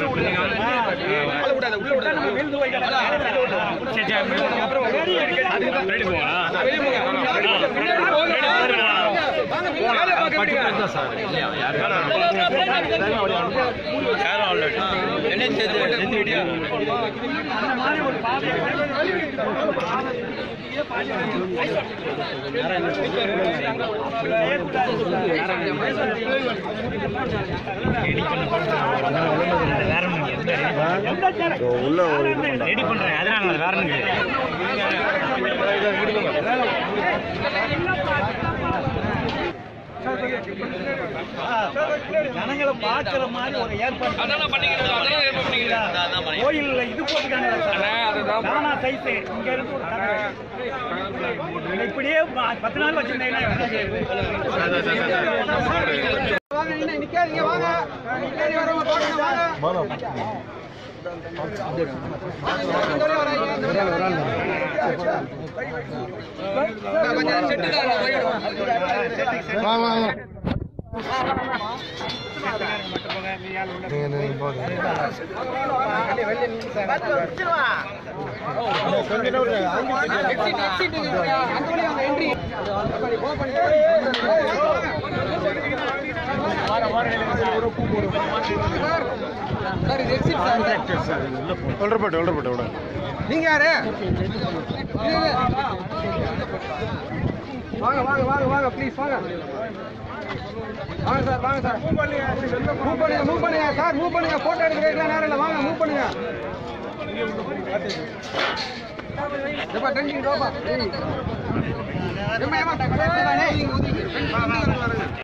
உள்ள ஒரு இது பண்றாங்க. ரெடி பண்றேன் அதனால வேற ஒண்ணும் ஜனங்களை பார்க்கிற மாதிரி ஒரு ஏற்பாடு கோயில்ல இது போட்டுக்காங்க தானா சைஸ் இங்க இருந்து ஒரு கடை. இதை இப்படியே ப- பத்து நாள் வச்சிருந்தீங்கன்னா வாங்க நின்னு நிக்காதீங்க வாங்க நிக்காதீங்க வரவங்க பாருங்க வாங்க இந்த வரையும் வராங்க, இந்த வரையும் வராங்க. கொஞ்சம் செட்டு தான் வா வா வா நீங்க நீங்க போங்க சார் இது exit சார். ஒன்றப்பட்டு ஒன்றப்பட்டு விட நீங்க யாரு இது, இது. வாங்க வாங்க வாங்க வாங்க ப்ளீஸ் வாங்க வாங்க சார் வாங்க சார் மூவ் பண்ணுங்க மூவ் பண்ணுங்க சார் மூவ் பண்ணுங்க போட்டோ எடுக்கிறதுக்குலாம் நேரம் இல்லை வாங்க மூவ் பண்ணுங்க எப்பா டென்ஷன் ரோப்பா ஏமா ஏமா